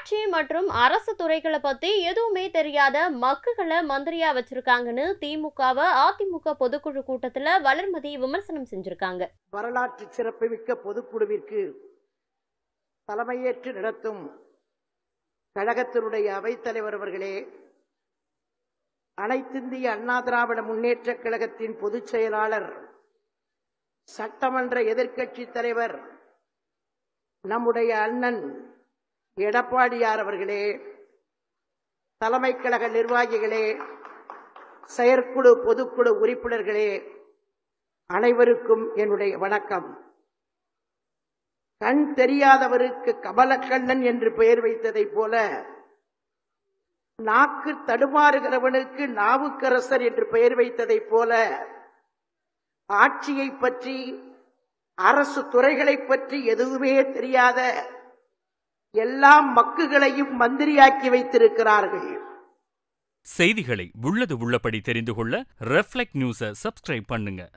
ஆட்சி மற்றும் அரசு துறைகளை பத்தி எதுவுமே தெரியாத மக்குகளை மந்திரியா வச்சிருக்காங்கன்னு திமுகவை அதிமுக பொதுக்குழு கூட்டத்துல வளர்மதி விமர்சனம் செஞ்சிருக்காங்க வரலாற்று சிறப்புமிக்க பொதுக்குழுவிற்கு தலைமையேற்று நடத்தும் கழகத்தினுடைய அவைத்தலைவர் அவர்களே அனைத்திந்திய அண்ணா திராவிட முன்னேற்றக் கழகத்தின் பொதுச் செயலாளர் சட்டமன்ற எதிர்க்கட்சி தலைவர் நம்முடைய அண்ணன் எடப்பாடியார் அவர்களே தலைமை கழக நிர்வாகிகளே செயற்குழு பொதுக்குழு உறுப்பினர்களே அனைவருக்கும் என்னுடைய வணக்கம் கண் தெரியாதவருக்கு கமலக்கண்ணன் என்று பெயர் வைத்ததைப் போல நாக்கு தடுமாறுகிறவனுக்கு நாவுக்கரசர் என்று பெயர் வைத்ததைப் போல ஆட்சியை பற்றி அரசு துறைகளைப் பற்றி எதுவுமே தெரியாத எல்லா மக்குகளையும் மந்திரியாக்கி வைத்திருக்கிறார்கள் செய்திகளை உள்ளது உள்ளபடி தெரிந்து கொள்ள ரெஃப்ளெக்ட் நியூஸை சப்ஸ்கிரைப் பண்ணுங்க